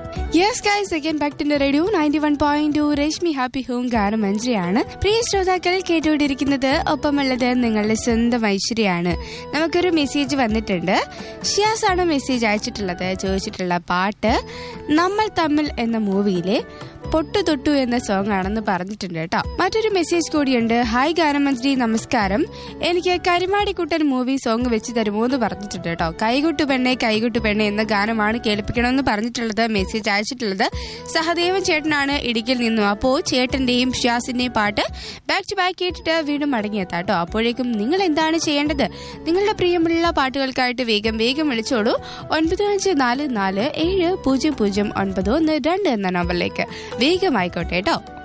yes guys again back to radio ninety one point two Rashmi happy home ഗാനം മഞ്ജരിയാണ് പ്രിയ ശ്രോതാക്കൾ കേട്ടുകൊണ്ടിരിക്കുന്നത് ഒപ്പമുള്ളത് നിങ്ങളുടെ സ്വന്തം ഐശ്വര്യാണ് നമുക്കൊരു മെസ്സേജ് വന്നിട്ടുണ്ട് ഷിയാസ് ആണ് മെസ്സേജ് അയച്ചിട്ടുള്ളത് ചോദിച്ചിട്ടുള്ള പാട്ട് നമ്മൾ തമ്മിൽ എന്ന മൂവിയിലെ പൊട്ടു തൊട്ടു എന്ന സോങ് ആണെന്ന് പറഞ്ഞിട്ടുണ്ട് കേട്ടോ മറ്റൊരു മെസ്സേജ് കൂടിയുണ്ട് ഹായ് ഗാനമന്ത്രി നമസ്കാരം എനിക്ക് കരിമാടിക്കുട്ടൻ മൂവി സോങ് വെച്ച് തരുമോ എന്ന് പറഞ്ഞിട്ടുണ്ട് കേട്ടോ കൈകുട്ടു പെണ്ണെ കൈകുട്ടു പെണ്ണെ എന്ന ഗാനമാണ് കേൾപ്പിക്കണമെന്ന് പറഞ്ഞിട്ടുള്ളത് മെസ്സേജ് അയച്ചിട്ടുള്ളത് സഹദേവൻ ചേട്ടനാണ് ഇടുക്കിയിൽ നിന്നും അപ്പോ ചേട്ടന്റെയും ഷിയാസിന്റെയും പാട്ട് ബാക്ക് ടു ബാക്ക് കേട്ടിട്ട് വീണ്ടും മടങ്ങിയെത്താം കേട്ടോ അപ്പോഴേക്കും നിങ്ങൾ എന്താണ് ചെയ്യേണ്ടത് നിങ്ങളുടെ പ്രിയമുള്ള പാട്ടുകൾക്കായിട്ട് വേഗം വേഗം വിളിച്ചോളൂ ഒൻപത് അഞ്ച് നാല് നാല് ഏഴ് പൂജ്യം പൂജ്യം ഒൻപത് ഒന്ന് രണ്ട് എന്ന നമ്പറിലേക്ക് വേഗമായിക്കോട്ടെ കേട്ടോ